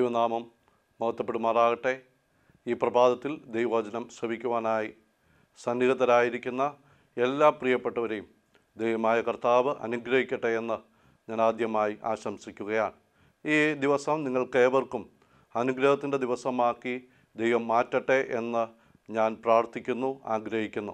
ദൈവനാമം മഹത്വപ്പെടുമാറാകട്ടെ ഈ പ്രഭാതത്തിൽ ദൈവവചനം ശ്രവിക്കുവാനായി സന്നിഹിതരായിരിക്കുന്ന എല്ലാ പ്രിയപ്പെട്ടവരെയും ദൈവമായ കർത്താവ് അനുഗ്രഹിക്കട്ടെ എന്ന് ഞാൻ ആദ്യമായി ആശംസിക്കുകയാണ് ഈ ദിവസം നിങ്ങൾക്കേവർക്കും അനുഗ്രഹത്തിൻ്റെ ദിവസമാക്കി ദൈവം മാറ്റട്ടെ എന്ന് ഞാൻ പ്രാർത്ഥിക്കുന്നു ആഗ്രഹിക്കുന്നു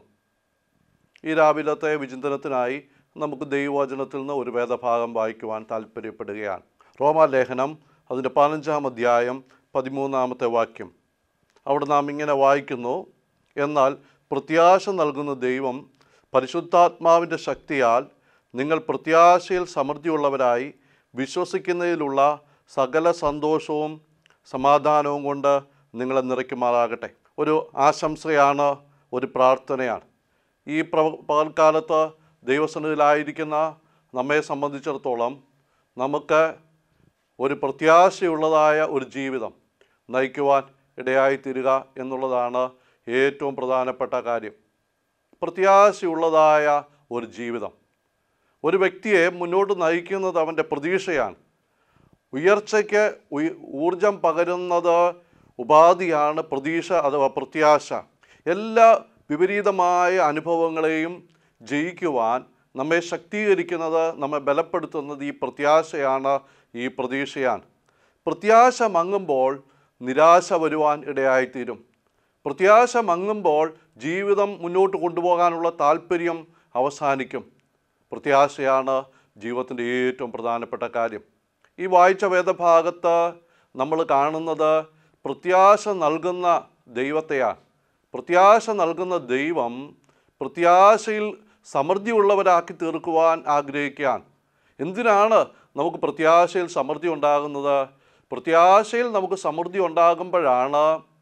ഈ രാവിലത്തെ വിചിന്തനത്തിനായി നമുക്ക് ദൈവവചനത്തിൽ നിന്ന് ഒരു വേദഭാഗം വായിക്കുവാൻ താല്പര്യപ്പെടുകയാണ് റോമാലേഖനം അതിൻ്റെ പതിനഞ്ചാം അധ്യായം പതിമൂന്നാമത്തെ വാക്യം അവിടെ നാം ഇങ്ങനെ വായിക്കുന്നു എന്നാൽ പ്രത്യാശ നൽകുന്ന ദൈവം പരിശുദ്ധാത്മാവിൻ്റെ ശക്തിയാൽ നിങ്ങൾ പ്രത്യാശയിൽ സമൃദ്ധിയുള്ളവരായി വിശ്വസിക്കുന്നതിലുള്ള സകല സന്തോഷവും സമാധാനവും കൊണ്ട് നിങ്ങളെ നിറയ്ക്കുമാറാകട്ടെ ഒരു ആശംസയാണ് ഒരു പ്രാർത്ഥനയാണ് ഈ പ്ര പകൽക്കാലത്ത് ദൈവസന്നിധിയിലായിരിക്കുന്ന നമ്മെ സംബന്ധിച്ചിടത്തോളം നമുക്ക് ഒരു പ്രത്യാശയുള്ളതായ ഒരു ജീവിതം നയിക്കുവാൻ ഇടയായിത്തീരുക എന്നുള്ളതാണ് ഏറ്റവും പ്രധാനപ്പെട്ട കാര്യം പ്രത്യാശയുള്ളതായ ഒരു ജീവിതം ഒരു വ്യക്തിയെ മുന്നോട്ട് നയിക്കുന്നത് അവൻ്റെ പ്രതീക്ഷയാണ് ഉയർച്ചയ്ക്ക് ഉയ ഊർജം പകരുന്നത് ഉപാധിയാണ് പ്രതീക്ഷ അഥവാ പ്രത്യാശ എല്ലാ വിപരീതമായ അനുഭവങ്ങളെയും ജയിക്കുവാൻ നമ്മെ ശക്തീകരിക്കുന്നത് നമ്മെ ബലപ്പെടുത്തുന്നത് ഈ പ്രത്യാശയാണ് ഈ പ്രതീക്ഷയാണ് പ്രത്യാശ മങ്ങുമ്പോൾ നിരാശ വരുവാൻ ഇടയായിത്തീരും പ്രത്യാശ മങ്ങുമ്പോൾ ജീവിതം മുന്നോട്ട് കൊണ്ടുപോകാനുള്ള താല്പര്യം അവസാനിക്കും പ്രത്യാശയാണ് ജീവിതത്തിൻ്റെ ഏറ്റവും പ്രധാനപ്പെട്ട കാര്യം ഈ വായിച്ച വേദഭാഗത്ത് നമ്മൾ കാണുന്നത് പ്രത്യാശ നൽകുന്ന ദൈവത്തെയാണ് പ്രത്യാശ നൽകുന്ന ദൈവം പ്രത്യാശയിൽ സമൃദ്ധിയുള്ളവരാക്കി തീർക്കുവാൻ ആഗ്രഹിക്കുകയാണ് എന്തിനാണ് നമുക്ക് പ്രത്യാശയിൽ സമൃദ്ധി ഉണ്ടാകുന്നത് പ്രത്യാശയിൽ നമുക്ക് സമൃദ്ധി ഉണ്ടാകുമ്പോഴാണ്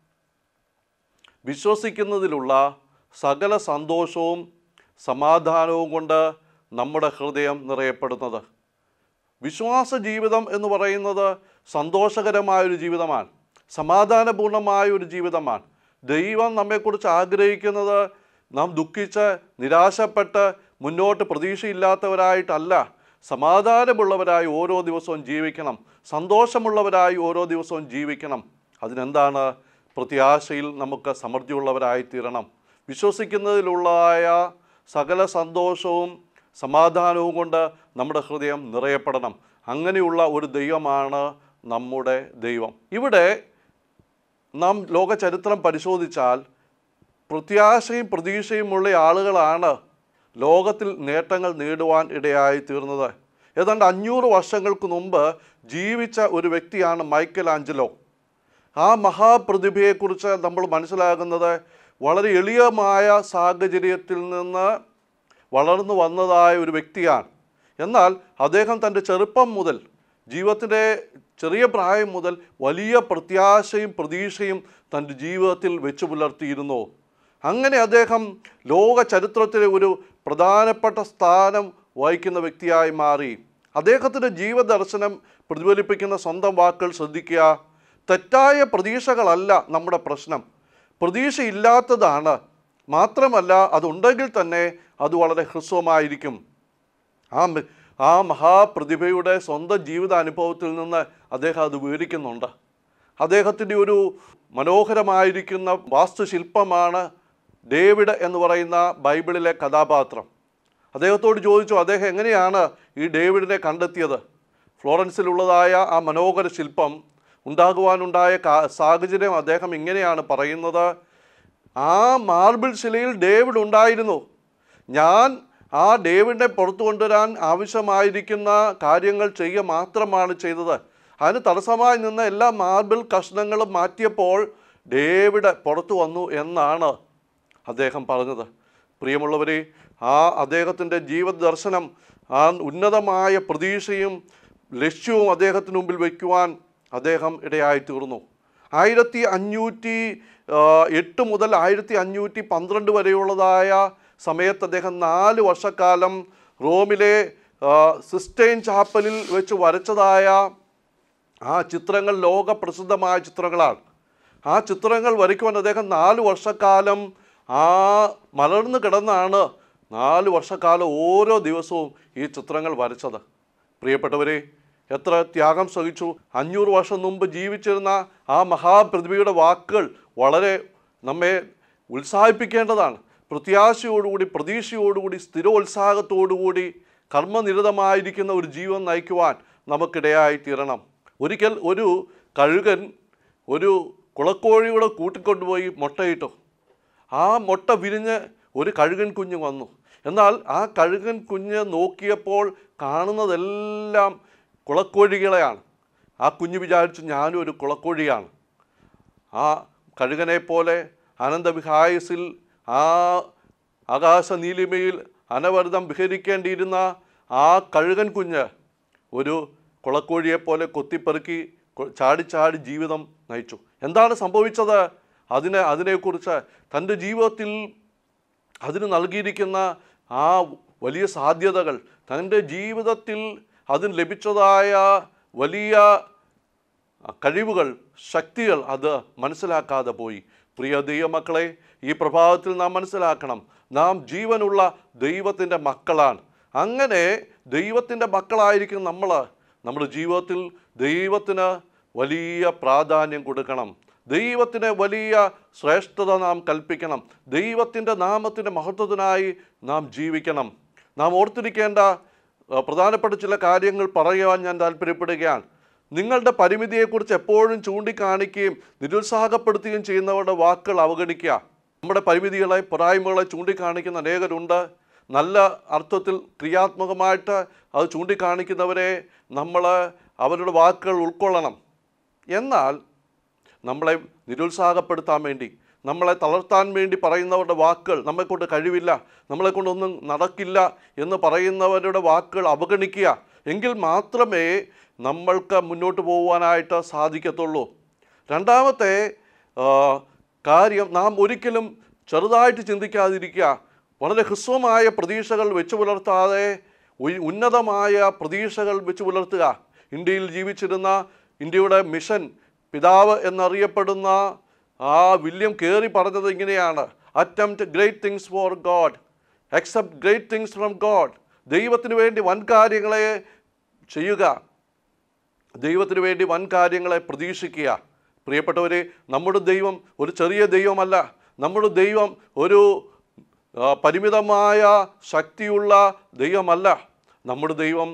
വിശ്വസിക്കുന്നതിലുള്ള സകല സന്തോഷവും സമാധാനവും കൊണ്ട് നമ്മുടെ ഹൃദയം നിറയപ്പെടുന്നത് വിശ്വാസ ജീവിതം എന്ന് പറയുന്നത് സന്തോഷകരമായൊരു ജീവിതമാണ് സമാധാനപൂർണമായ ഒരു ജീവിതമാണ് ദൈവം നമ്മെക്കുറിച്ച് ആഗ്രഹിക്കുന്നത് നാം ദുഃഖിച്ച് നിരാശപ്പെട്ട് മുന്നോട്ട് പ്രതീക്ഷയില്ലാത്തവരായിട്ടല്ല സമാധാനമുള്ളവരായി ഓരോ ദിവസവും ജീവിക്കണം സന്തോഷമുള്ളവരായി ഓരോ ദിവസവും ജീവിക്കണം അതിനെന്താണ് പ്രത്യാശയിൽ നമുക്ക് സമൃദ്ധിയുള്ളവരായി തീരണം വിശ്വസിക്കുന്നതിലുള്ളതായ സകല സന്തോഷവും സമാധാനവും കൊണ്ട് നമ്മുടെ ഹൃദയം നിറയപ്പെടണം അങ്ങനെയുള്ള ഒരു ദൈവമാണ് നമ്മുടെ ദൈവം ഇവിടെ നാം ലോക ചരിത്രം പരിശോധിച്ചാൽ പ്രത്യാശയും പ്രതീക്ഷയുമുള്ള ആളുകളാണ് ലോകത്തിൽ നേട്ടങ്ങൾ നേടുവാൻ ഇടയായി തീർന്നത് ഏതാണ്ട് അഞ്ഞൂറ് വർഷങ്ങൾക്ക് മുമ്പ് ജീവിച്ച ഒരു വ്യക്തിയാണ് മൈക്കൽ ആഞ്ചലോ ആ മഹാപ്രതിഭയെക്കുറിച്ച് നമ്മൾ മനസ്സിലാകുന്നത് വളരെ എളിയമായ സാഹചര്യത്തിൽ നിന്ന് വളർന്നു വന്നതായ ഒരു വ്യക്തിയാണ് എന്നാൽ അദ്ദേഹം തൻ്റെ ചെറുപ്പം മുതൽ ജീവിതത്തിൻ്റെ ചെറിയ പ്രായം മുതൽ വലിയ പ്രത്യാശയും പ്രതീക്ഷയും തൻ്റെ ജീവിതത്തിൽ വെച്ചു പുലർത്തിയിരുന്നു അങ്ങനെ അദ്ദേഹം ലോക ചരിത്രത്തിലെ ഒരു പ്രധാനപ്പെട്ട സ്ഥാനം വഹിക്കുന്ന വ്യക്തിയായി മാറി അദ്ദേഹത്തിൻ്റെ ജീവദർശനം പ്രതിഫലിപ്പിക്കുന്ന സ്വന്തം വാക്കുകൾ ശ്രദ്ധിക്കുക തെറ്റായ പ്രതീക്ഷകളല്ല നമ്മുടെ പ്രശ്നം പ്രതീക്ഷയില്ലാത്തതാണ് മാത്രമല്ല അതുണ്ടെങ്കിൽ തന്നെ അത് വളരെ ഹ്രസ്വമായിരിക്കും ആ മ- ആ മഹാപ്രതിഭയുടെ സ്വന്തം ജീവിതാനുഭവത്തിൽ നിന്ന് അദ്ദേഹം അത് വിവരിക്കുന്നുണ്ട് അദ്ദേഹത്തിൻ്റെ ഒരു മനോഹരമായിരിക്കുന്ന വാസ്തുശില്പമാണ് ഡേവിഡ് എന്ന് പറയുന്ന ബൈബിളിലെ കഥാപാത്രം അദ്ദേഹത്തോട് ചോദിച്ചു അദ്ദേഹം എങ്ങനെയാണ് ഈ ഡേവിഡിനെ കണ്ടെത്തിയത് ഫ്ലോറൻസിലുള്ളതായ ആ മനോഹര ശില്പം ഉണ്ടാകുവാനുണ്ടായ കാ- സാഹചര്യം അദ്ദേഹം ഇങ്ങനെയാണ് പറയുന്നത് ആ മാർബിൾ ശിലയിൽ ഡേവിഡ് ഉണ്ടായിരുന്നു ഞാൻ ആ ഡേവിഡിനെ പുറത്തു കൊണ്ടുവരാൻ ആവശ്യമായിരിക്കുന്ന കാര്യങ്ങൾ ചെയ്യുക മാത്രമാണ് ചെയ്തത് അതിന് തടസ്സമായി നിന്ന എല്ലാ മാർബിൾ കഷ്ണങ്ങളും മാറ്റിയപ്പോൾ ഡേവിഡ് പുറത്തു വന്നു എന്നാണ് അദ്ദേഹം പറഞ്ഞത് പ്രിയമുള്ളവരെ ആ അദ്ദേഹത്തിൻ്റെ ജീവദർശനം ആ ഉന്നതമായ പ്രതീക്ഷയും ലക്ഷ്യവും അദ്ദേഹത്തിന് മുമ്പിൽ വയ്ക്കുവാൻ അദ്ദേഹം ഇടയായി തീർന്നു ആയിരത്തി അഞ്ഞൂറ്റി ആ, എട്ട് മുതൽ ആയിരത്തി അഞ്ഞൂറ്റി പന്ത്രണ്ട് വരെയുള്ളതായ സമയത്ത് അദ്ദേഹം നാല് വർഷക്കാലം റോമിലെ ആ, സിസ്റ്റൈൻ ചാപ്പലിൽ വെച്ച് വരച്ചതായ ആ ചിത്രങ്ങൾ ലോക പ്രസിദ്ധമായ ചിത്രങ്ങളാണ് ആ ചിത്രങ്ങൾ വരയ്ക്കുവാൻ അദ്ദേഹം നാല് വർഷക്കാലം ആ മലർന്നു കിടന്നാണ് നാല് വർഷക്കാലം ഓരോ ദിവസവും ഈ ചിത്രങ്ങൾ വരച്ചത് പ്രിയപ്പെട്ടവരെ എത്ര ത്യാഗം സഹിച്ചു അഞ്ഞൂറ് വർഷം മുമ്പ് ജീവിച്ചിരുന്ന ആ മഹാപ്രതിഭയുടെ വാക്കുകൾ വളരെ നമ്മെ ഉത്സാഹിപ്പിക്കേണ്ടതാണ് പ്രത്യാശയോടുകൂടി പ്രതീക്ഷയോടുകൂടി സ്ഥിരോത്സാഹത്തോടുകൂടി കർമ്മനിരതമായിരിക്കുന്ന ഒരു ജീവൻ നയിക്കുവാൻ നമുക്കിടയായി തീരണം ഒരിക്കൽ ഒരു കഴുകൻ ഒരു കുളക്കോഴിയുടെ കൂട്ടിക്കൊണ്ടുപോയി മുട്ടയിട്ടു ആ മുട്ട വിരിഞ്ഞ് ഒരു കഴുകൻ കുഞ്ഞ് വന്നു എന്നാൽ ആ കഴുകൻ കുഞ്ഞ് നോക്കിയപ്പോൾ കാണുന്നതെല്ലാം കുളക്കോഴികളെയാണ് ആ കുഞ്ഞ് വിചാരിച്ചു ഞാനും ഒരു കുളക്കോഴിയാണ് ആ കഴുകനെ പോലെ അനന്തവിഹായസിൽ ആ ആകാശ നീലിമയിൽ അനവരതം വിഹരിക്കേണ്ടിയിരുന്ന ആ കഴുകൻ കുഞ്ഞ് ഒരു കുളക്കോഴിയെപ്പോലെ കൊത്തിപ്പെറുക്കി കൊ- ചാടി ചാടി ജീവിതം നയിച്ചു എന്താണ് സംഭവിച്ചത് അതിനെ അതിനെക്കുറിച്ച് തൻ്റെ ജീവിതത്തിൽ അതിന് നൽകിയിരിക്കുന്ന ആ വലിയ സാധ്യതകൾ തൻ്റെ ജീവിതത്തിൽ അതിന് ലഭിച്ചതായ വലിയ കഴിവുകൾ ശക്തികൾ അത് മനസ്സിലാക്കാതെ പോയി പ്രിയ ദൈവമക്കളെ ഈ പ്രഭാതത്തിൽ നാം മനസ്സിലാക്കണം നാം ജീവനുള്ള ദൈവത്തിൻ്റെ മക്കളാണ് അങ്ങനെ ദൈവത്തിൻ്റെ മക്കളായിരിക്കും നമ്മൾ നമ്മുടെ ജീവിതത്തിൽ ദൈവത്തിന് വലിയ പ്രാധാന്യം കൊടുക്കണം ദൈവത്തിന് വലിയ ശ്രേഷ്ഠത നാം കൽപ്പിക്കണം ദൈവത്തിൻ്റെ നാമത്തിൻ്റെ മഹത്വത്തിനായി നാം ജീവിക്കണം നാം ഓർത്തിരിക്കേണ്ട ആ, പ്രധാനപ്പെട്ട ചില കാര്യങ്ങൾ പറയുവാൻ ഞാൻ താല്പര്യപ്പെടുകയാണ് നിങ്ങളുടെ പരിമിതിയെക്കുറിച്ച് എപ്പോഴും ചൂണ്ടിക്കാണിക്കുകയും നിരുത്സാഹപ്പെടുത്തുകയും ചെയ്യുന്നവരുടെ വാക്കുകൾ അവഗണിക്കുക നമ്മുടെ പരിമിതികളെ പോരായ്മകളെ ചൂണ്ടിക്കാണിക്കുന്ന അനേകരുണ്ട് നല്ല അർത്ഥത്തിൽ ക്രിയാത്മകമായിട്ട് അത് ചൂണ്ടിക്കാണിക്കുന്നവരെ നമ്മൾ അവരുടെ വാക്കുകൾ ഉൾക്കൊള്ളണം എന്നാൽ നമ്മളെ നിരുത്സാഹപ്പെടുത്താൻ വേണ്ടി നമ്മളെ തളർത്താൻ വേണ്ടി പറയുന്നവരുടെ വാക്കുകൾ നമ്മളെക്കൊണ്ട് കഴിവില്ല നമ്മളെ കൊണ്ടൊന്നും നടക്കില്ല എന്ന് പറയുന്നവരുടെ വാക്കുകൾ അവഗണിക്കുക എങ്കിൽ മാത്രമേ നമ്മൾക്ക് മുന്നോട്ട് പോകുവാനായിട്ട് സാധിക്കത്തുള്ളൂ രണ്ടാമത്തെ ആ, കാര്യം നാം ഒരിക്കലും ചെറുതായിട്ട് ചിന്തിക്കാതിരിക്കുക വളരെ ഹ്രസ്വമായ പ്രതീക്ഷകൾ വെച്ചു പുലർത്താതെ ഉയ- ഉന്നതമായ പ്രതീക്ഷകൾ വെച്ചു പുലർത്തുക ഇന്ത്യയിൽ ജീവിച്ചിരുന്ന ഇന്ത്യയുടെ മിഷൻ പിതാവ് എന്നറിയപ്പെടുന്ന ആ വില്യം കേറി പറഞ്ഞത് ഇങ്ങനെയാണ് attempt great things for God accept great things from God ദൈവത്തിന് വേണ്ടി വൻ കാര്യങ്ങളെ ചെയ്യുക ദൈവത്തിന് വേണ്ടി വൻ കാര്യങ്ങളെ പ്രതീക്ഷിക്കുക പ്രിയപ്പെട്ടവരെ നമ്മുടെ ദൈവം ഒരു ചെറിയ ദൈവമല്ല നമ്മുടെ ദൈവം ഒരു ആ, പരിമിതമായ ശക്തിയുള്ള ദൈവമല്ല നമ്മുടെ ദൈവം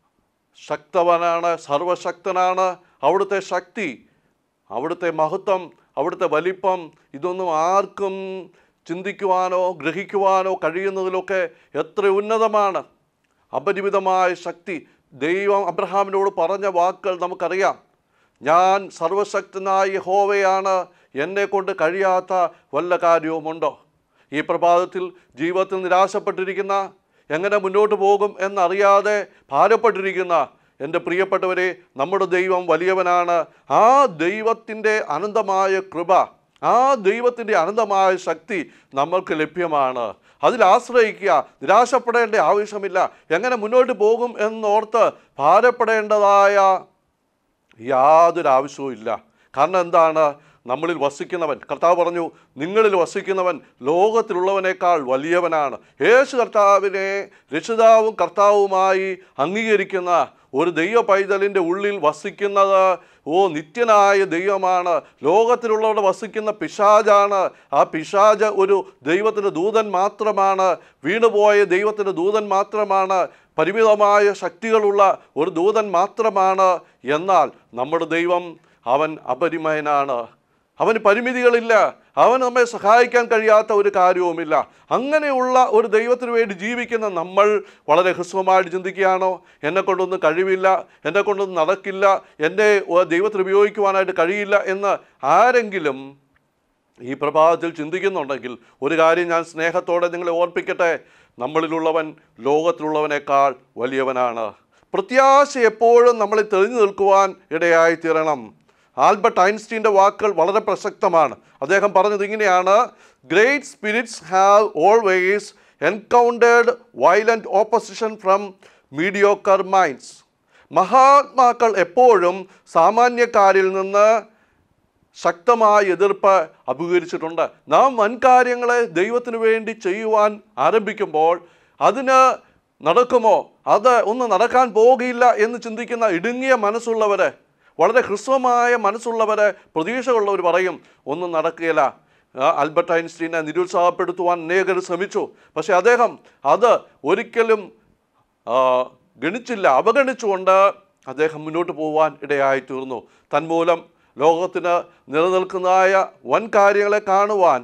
ശക്തവനാണ് സർവശക്തനാണ് അവിടുത്തെ ശക്തി അവിടുത്തെ മഹത്വം അവിടുത്തെ വലിപ്പം ഇതൊന്നും ആർക്കും ചിന്തിക്കുവാനോ ഗ്രഹിക്കുവാനോ കഴിയുന്നതിലൊക്കെ എത്ര ഉന്നതമാണ് അപരിമിതമായ ശക്തി ദൈവം അബ്രഹാമിനോട് പറഞ്ഞ വാക്കുകൾ നമുക്കറിയാം ഞാൻ സർവശക്തനായ യഹോവയാണ് എന്നെ കൊണ്ട് കഴിയാത്ത വല്ല കാര്യവുമുണ്ടോ ഈ പ്രഭാതത്തിൽ ജീവിതത്തിൽ നിരാശപ്പെട്ടിരിക്കുന്ന എങ്ങനെ മുന്നോട്ട് പോകും എന്നറിയാതെ ഭാരപ്പെട്ടിരിക്കുന്ന എൻ്റെ പ്രിയപ്പെട്ടവരെ നമ്മുടെ ദൈവം വലിയവനാണ് ആ ദൈവത്തിൻ്റെ അനന്തമായ കൃപ ആ ദൈവത്തിൻ്റെ അനന്തമായ ശക്തി നമ്മൾക്ക് ലഭ്യമാണ് അതിൽ ആശ്രയിക്കുക നിരാശപ്പെടേണ്ട ആവശ്യമില്ല എങ്ങനെ മുന്നോട്ട് പോകും എന്നോർത്ത് ഭാരപ്പെടേണ്ടതായ യാതൊരു ആവശ്യവും ഇല്ല കാരണം എന്താണ് നമ്മളിൽ വസിക്കുന്നവൻ കർത്താവ് പറഞ്ഞു നിങ്ങളിൽ വസിക്കുന്നവൻ ലോകത്തിലുള്ളവനേക്കാൾ വലിയവനാണ് യേശു കർത്താവിനെ രക്ഷിതാവും കർത്താവുമായി അംഗീകരിക്കുന്ന ഒരു ദൈവ പൈതലിൻ്റെ ഉള്ളിൽ വസിക്കുന്നത് ഓ നിത്യനായ ദൈവമാണ് ലോകത്തിലുള്ളവരുടെ വസിക്കുന്ന പിശാജാണ് ആ പിശാജ് ഒരു ദൈവത്തിൻ്റെ ദൂതൻ മാത്രമാണ് വീണുപോയ ദൈവത്തിൻ്റെ ദൂതൻ മാത്രമാണ് പരിമിതമായ ശക്തികളുള്ള ഒരു ദൂതൻ മാത്രമാണ് എന്നാൽ നമ്മുടെ ദൈവം അവൻ അപരിമയനാണ് അവന് പരിമിതികളില്ല അവൻ നമ്മെ സഹായിക്കാൻ കഴിയാത്ത ഒരു കാര്യവുമില്ല അങ്ങനെയുള്ള ഒരു ദൈവത്തിന് വേണ്ടി ജീവിക്കുന്ന നമ്മൾ വളരെ ഹ്രസ്വമായിട്ട് ചിന്തിക്കുകയാണോ എന്നെ കൊണ്ടൊന്നും കഴിവില്ല എന്നെ കൊണ്ടൊന്നും നടക്കില്ല എന്നെ ഒ- ദൈവത്തിന് ഉപയോഗിക്കുവാനായിട്ട് കഴിയില്ല എന്ന് ആരെങ്കിലും ഈ പ്രഭാതത്തിൽ ചിന്തിക്കുന്നുണ്ടെങ്കിൽ ഒരു കാര്യം ഞാൻ സ്നേഹത്തോടെ നിങ്ങളെ ഓർപ്പിക്കട്ടെ നമ്മളിലുള്ളവൻ ലോകത്തിലുള്ളവനേക്കാൾ വലിയവനാണ് പ്രത്യാശ എപ്പോഴും നമ്മളെ തെളിഞ്ഞു നിൽക്കുവാൻ ഇടയായി തീരണം ആൽബർട്ട് ഐൻസ്റ്റീൻ്റെ വാക്കുകൾ വളരെ പ്രസക്തമാണ് അദ്ദേഹം പറഞ്ഞത് ഇങ്ങനെയാണ് great spirits have always encountered violent opposition from mediocre minds മഹാത്മാക്കൾ എപ്പോഴും സാമാന്യക്കാരിൽ നിന്ന് ശക്തമായ എതിർപ്പ് അഭിമുഖീകരിച്ചിട്ടുണ്ട് നാം വൻകാര്യങ്ങളെ ദൈവത്തിന് വേണ്ടി ചെയ്യുവാൻ ആരംഭിക്കുമ്പോൾ അതിന് നടക്കുമോ അത് ഒന്നും നടക്കാൻ പോകില്ല എന്ന് ചിന്തിക്കുന്ന ഇടുങ്ങിയ മനസ്സുള്ളവര് വളരെ ഹ്രസ്വമായ മനസ്സുള്ളവര് പ്രതീക്ഷകളുള്ളവർ പറയും ഒന്നും നടക്കുകയില്ല ആ, ആൽബർട്ട് ഐൻസ്റ്റീനെ നിരുത്സാഹപ്പെടുത്തുവാൻ അനേകർ ശ്രമിച്ചു പക്ഷെ അദ്ദേഹം അത് ഒരിക്കലും ആ, ഗണിച്ചില്ല അവഗണിച്ചുകൊണ്ട് അദ്ദേഹം മുന്നോട്ട് പോകാൻ ഇടയായി തീർന്നു തന്മൂലം ലോകത്തിന് നിലനിൽക്കുന്നതായ വൻ കാര്യങ്ങളെ കാണുവാൻ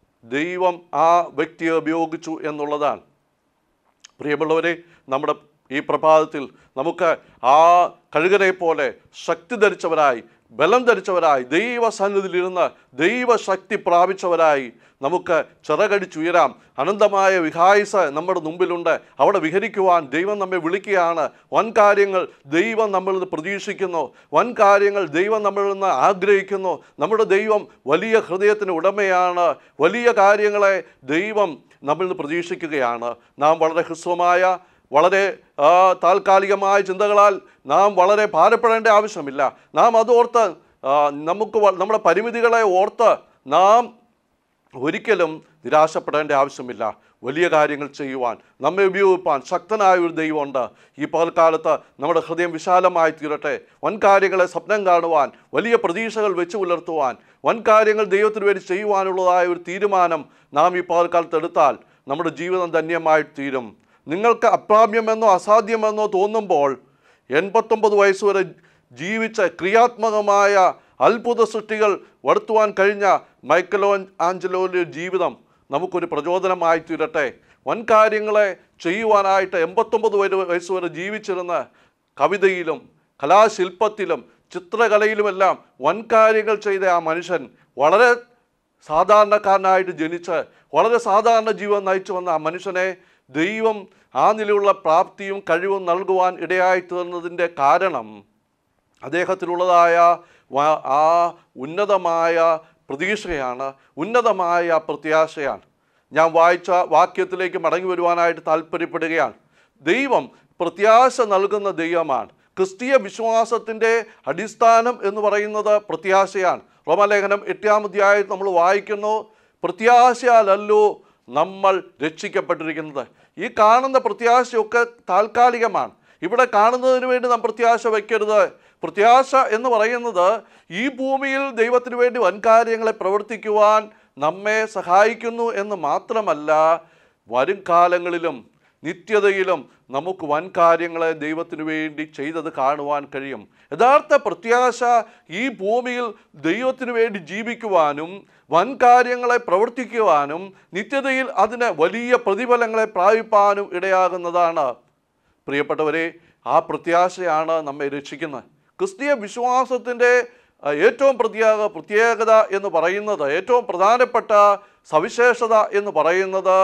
ദൈവം ആ വ്യക്തിയെ ഉപയോഗിച്ചു എന്നുള്ളതാണ് പ്രിയമുള്ളവരെ നമ്മുടെ ഈ പ്രഭാതത്തിൽ നമുക്ക് ആ കഴുകനെ പോലെ ശക്തി ധരിച്ചവരായി ബലം ധരിച്ചവരായി ദൈവസന്നിധിയിലിരുന്ന് ദൈവശക്തി പ്രാപിച്ചവരായി നമുക്ക് ചിറകടിച്ചുയരാം അനന്തമായ വിഹായസ് നമ്മുടെ മുമ്പിലുണ്ട് അവിടെ വിഹരിക്കുവാൻ ദൈവം നമ്മെ വിളിക്കുകയാണ് വൻ കാര്യങ്ങൾ ദൈവം നമ്മളിൽ നിന്ന് പ്രതീക്ഷിക്കുന്നു വൻ കാര്യങ്ങൾ ദൈവം നമ്മളിൽ നിന്ന് ആഗ്രഹിക്കുന്നു നമ്മുടെ ദൈവം വലിയ ഹൃദയത്തിന് ഉടമയാണ് വലിയ കാര്യങ്ങളെ ദൈവം നമ്മളിൽ നിന്ന് പ്രതീക്ഷിക്കുകയാണ് നാം വളരെ ഹ്രസ്വമായ വളരെ ആ, താൽക്കാലികമായ ചിന്തകളാൽ നാം വളരെ ഭാരപ്പെടേണ്ട ആവശ്യമില്ല നാം അതോർത്ത് ആ, നമുക്ക് വ- നമ്മുടെ പരിമിതികളെ ഓർത്ത് നാം ഒരിക്കലും നിരാശപ്പെടേണ്ട ആവശ്യമില്ല വലിയ കാര്യങ്ങൾ ചെയ്യുവാൻ നമ്മെ ഉപയോഗിപ്പാൻ ശക്തനായ ഒരു ദൈവമുണ്ട് ഈ പകൽക്കാലത്ത് നമ്മുടെ ഹൃദയം വിശാലമായി തീരട്ടെ വൻ കാര്യങ്ങളെ സ്വപ്നം കാണുവാൻ വലിയ പ്രതീക്ഷകൾ വെച്ച് പുലർത്തുവാൻ വൻ കാര്യങ്ങൾ ദൈവത്തിന് വേണ്ടി ചെയ്യുവാനുള്ളതായ ഒരു തീരുമാനം നാം ഈ പകൽക്കാലത്ത് എടുത്താൽ നമ്മുടെ ജീവിതം ധന്യമായി തീരും നിങ്ങൾക്ക് അപ്രാപ്യമെന്നോ അസാധ്യമെന്നോ തോന്നുമ്പോൾ എൺപത്തൊമ്പത് വയസ്സ് വരെ ജീവിച്ച ക്രിയാത്മകമായ അത്ഭുത സൃഷ്ടികൾ വരുത്തുവാൻ കഴിഞ്ഞ മൈക്കലോ ആഞ്ചലോയുടെ ജീവിതം നമുക്കൊരു പ്രചോദനമായി തീരട്ടെ വൻ കാര്യങ്ങളെ ചെയ്യുവാനായിട്ട് എൺപത്തൊമ്പത് വരെ വയസ്സ് വരെ ജീവിച്ചിരുന്ന കവിതയിലും കലാശില്പത്തിലും ചിത്രകലയിലുമെല്ലാം വൻ കാര്യങ്ങൾ ചെയ്ത ആ മനുഷ്യൻ വളരെ സാധാരണക്കാരനായിട്ട് ജനിച്ച് വളരെ സാധാരണ ജീവൻ നയിച്ചു വന്ന ആ മനുഷ്യനെ ദൈവം ആ നിലയുള്ള പ്രാപ്തിയും കഴിവും നൽകുവാൻ ഇടയായി തീർന്നതിൻ്റെ കാരണം അദ്ദേഹത്തിലുള്ളതായ വ- ആ ഉന്നതമായ പ്രതീക്ഷയാണ് ഉന്നതമായ പ്രത്യാശയാണ് ഞാൻ വായിച്ച വാക്യത്തിലേക്ക് മടങ്ങി വരുവാനായിട്ട് താല്പര്യപ്പെടുകയാണ് ദൈവം പ്രത്യാശ നൽകുന്ന ദൈവമാണ് ക്രിസ്തീയ വിശ്വാസത്തിൻ്റെ അടിസ്ഥാനം എന്ന് പറയുന്നത് പ്രത്യാശയാണ് റോമലേഖനം എട്ടാം അധ്യായത്തിൽ നമ്മൾ വായിക്കുന്നു പ്രത്യാശയാലല്ലോ നമ്മൾ രക്ഷിക്കപ്പെട്ടിരിക്കുന്നത് ഈ കാണുന്ന പ്രത്യാശയൊക്കെ താൽക്കാലികമാണ് ഇവിടെ കാണുന്നതിന് വേണ്ടി നാം പ്രത്യാശ വയ്ക്കരുത് പ്രത്യാശ എന്ന് പറയുന്നത് ഈ ഭൂമിയിൽ ദൈവത്തിന് വേണ്ടി വൻകാര്യങ്ങളെ പ്രവർത്തിക്കുവാൻ നമ്മെ സഹായിക്കുന്നു എന്ന് മാത്രമല്ല വരും കാലങ്ങളിലും നിത്യതയിലും നമുക്ക് വൻ കാര്യങ്ങളെ ദൈവത്തിന് വേണ്ടി ചെയ്തത് കാണുവാൻ കഴിയും യഥാർത്ഥ പ്രത്യാശ ഈ ഭൂമിയിൽ ദൈവത്തിന് വേണ്ടി ജീവിക്കുവാനും വൻ കാര്യങ്ങളെ പ്രവർത്തിക്കുവാനും നിത്യതയിൽ അതിന് വലിയ പ്രതിഫലങ്ങളെ പ്രാപിപ്പാനും ഇടയാകുന്നതാണ് പ്രിയപ്പെട്ടവരെ ആ പ്രത്യാശയാണ് നമ്മെ രക്ഷിക്കുന്നത് ക്രിസ്തീയ വിശ്വാസത്തിൻ്റെ അഹ്, ഏറ്റവും പ്രത്യേക പ്രത്യേകത എന്ന് പറയുന്നത് ഏറ്റവും പ്രധാനപ്പെട്ട സവിശേഷത എന്ന് പറയുന്നത്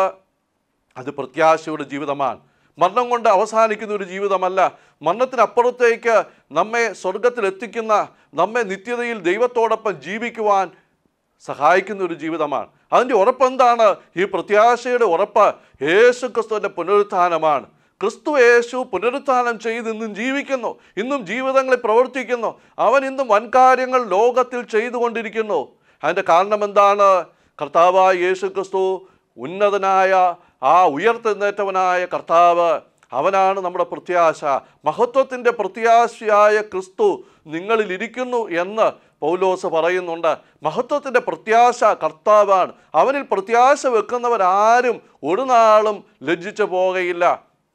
അത് പ്രത്യാശയുടെ ജീവിതമാണ് മരണം കൊണ്ട് അവസാനിക്കുന്ന ഒരു ജീവിതമല്ല മരണത്തിനപ്പുറത്തേക്ക് നമ്മെ സ്വർഗത്തിൽ എത്തിക്കുന്ന നമ്മെ നിത്യതയിൽ ദൈവത്തോടൊപ്പം ജീവിക്കുവാൻ സഹായിക്കുന്ന ഒരു ജീവിതമാണ് അതിൻ്റെ ഉറപ്പെന്താണ് ഈ പ്രത്യാശയുടെ ഉറപ്പ് യേശു ക്രിസ്തുവിൻ്റെ പുനരുത്ഥാനമാണ് ക്രിസ്തു യേശു പുനരുത്ഥാനം ചെയ്ത് ഇന്നും ജീവിക്കുന്നു ഇന്നും ജീവിതങ്ങളിൽ പ്രവർത്തിക്കുന്നു അവൻ ഇന്നും വൻകാര്യങ്ങൾ ലോകത്തിൽ ചെയ്തുകൊണ്ടിരിക്കുന്നു അതിൻ്റെ കാരണം എന്താണ് കർത്താവായ യേശു ക്രിസ്തു ഉന്നതനായ ആ ഉയർത്തെഴുന്നേറ്റവനായ കർത്താവ് അവനാണ് നമ്മുടെ പ്രത്യാശ മഹത്വത്തിൻ്റെ പ്രത്യാശയായ ക്രിസ്തു നിങ്ങളിൽ ഇരിക്കുന്നു എന്ന് പൗലോസ് പറയുന്നുണ്ട് മഹത്വത്തിൻ്റെ പ്രത്യാശ കർത്താവാണ് അവനിൽ പ്രത്യാശ വെക്കുന്നവരാരും ഒരു നാളും ലജ്ജിച്ചു പോകയില്ല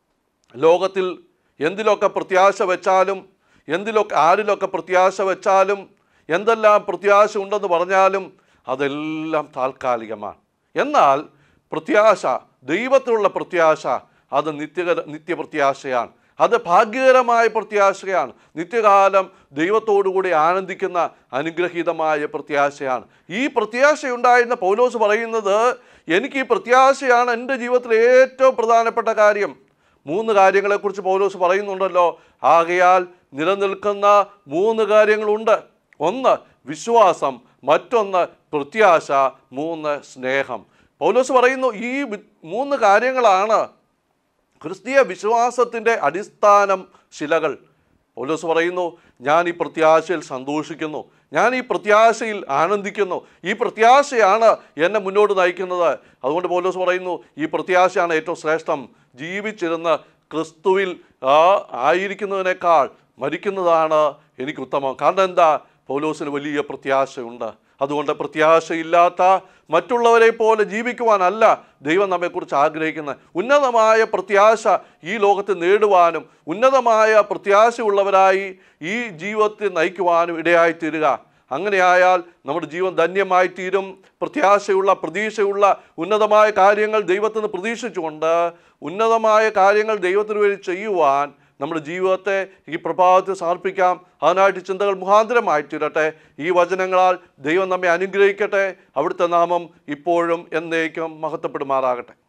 ലോകത്തിൽ എന്തിലൊക്കെ പ്രത്യാശ വെച്ചാലും എന്തിലൊക്കെ ആരിലൊക്കെ പ്രത്യാശ വെച്ചാലും എന്തെല്ലാം പ്രത്യാശ ഉണ്ടെന്ന് പറഞ്ഞാലും അതെല്ലാം താൽക്കാലികമാണ് എന്നാൽ പ്രത്യാശ ദൈവത്തിലുള്ള പ്രത്യാശ അത് നിത്യകര നിത്യപ്രത്യാശയാണ് അത് ഭാഗ്യകരമായ പ്രത്യാശയാണ് നിത്യകാലം ദൈവത്തോടുകൂടി ആനന്ദിക്കുന്ന അനുഗ്രഹീതമായ പ്രത്യാശയാണ് ഈ പ്രത്യാശയുണ്ടായിരുന്ന പൗലോസ് പറയുന്നത് എനിക്ക് ഈ പ്രത്യാശയാണ് എൻ്റെ ജീവിതത്തിലെ ഏറ്റവും പ്രധാനപ്പെട്ട കാര്യം മൂന്ന് കാര്യങ്ങളെക്കുറിച്ച് പൗലോസ് പറയുന്നുണ്ടല്ലോ ആകയാൽ നിലനിൽക്കുന്ന മൂന്ന് കാര്യങ്ങളുണ്ട് ഒന്ന് വിശ്വാസം മറ്റൊന്ന് പ്രത്യാശ മൂന്ന് സ്നേഹം പൗലോസ് പറയുന്നു ഈ വി- മൂന്ന് കാര്യങ്ങളാണ് ക്രിസ്തീയ വിശ്വാസത്തിൻ്റെ അടിസ്ഥാനം ശിലകൾ പൗലോസ് പറയുന്നു ഞാൻ ഈ പ്രത്യാശയിൽ സന്തോഷിക്കുന്നു ഞാൻ ഈ പ്രത്യാശയിൽ ആനന്ദിക്കുന്നു ഈ പ്രത്യാശയാണ് എന്നെ മുന്നോട്ട് നയിക്കുന്നത് അതുകൊണ്ട് പൗലോസ് പറയുന്നു ഈ പ്രത്യാശയാണ് ഏറ്റവും ശ്രേഷ്ഠം ജീവിച്ചിരുന്ന് ക്രിസ്തുവിൽ ആ, ആയിരിക്കുന്നതിനേക്കാൾ മരിക്കുന്നതാണ് എനിക്ക് ഉത്തമം കാരണം എന്താ പൗലോസിന് വലിയ പ്രത്യാശയുണ്ട് അതുകൊണ്ട് പ്രത്യാശയില്ലാത്ത മറ്റുള്ളവരെ പോലെ ജീവിക്കുവാനല്ല ദൈവം നമ്മെക്കുറിച്ച് ആഗ്രഹിക്കുന്നത് ഉന്നതമായ പ്രത്യാശ ഈ ലോകത്ത് നേടുവാനും ഉന്നതമായ പ്രത്യാശയുള്ളവരായി ഈ ജീവിതത്തെ നയിക്കുവാനും ഇടയായി തീരുക അങ്ങനെയായാൽ നമ്മുടെ ജീവൻ ധന്യമായി തീരും പ്രത്യാശയുള്ള പ്രതീക്ഷയുള്ള ഉന്നതമായ കാര്യങ്ങൾ ദൈവത്തിൽ നിന്ന് പ്രതീക്ഷിച്ചുകൊണ്ട് ഉന്നതമായ കാര്യങ്ങൾ ദൈവത്തിന് വേണ്ടി ചെയ്യുവാൻ നമ്മുടെ ജീവിതത്തെ ഈ പ്രഭാതത്തിൽ സമർപ്പിക്കാം അതിനായിട്ട് ചിന്തകൾ മുഖാന്തരമായി തീരട്ടെ ഈ വചനങ്ങളാൽ ദൈവം നമ്മെ അനുഗ്രഹിക്കട്ടെ അവിടുത്തെ നാമം ഇപ്പോഴും എന്നേക്കും മഹത്വപ്പെടുമാറാകട്ടെ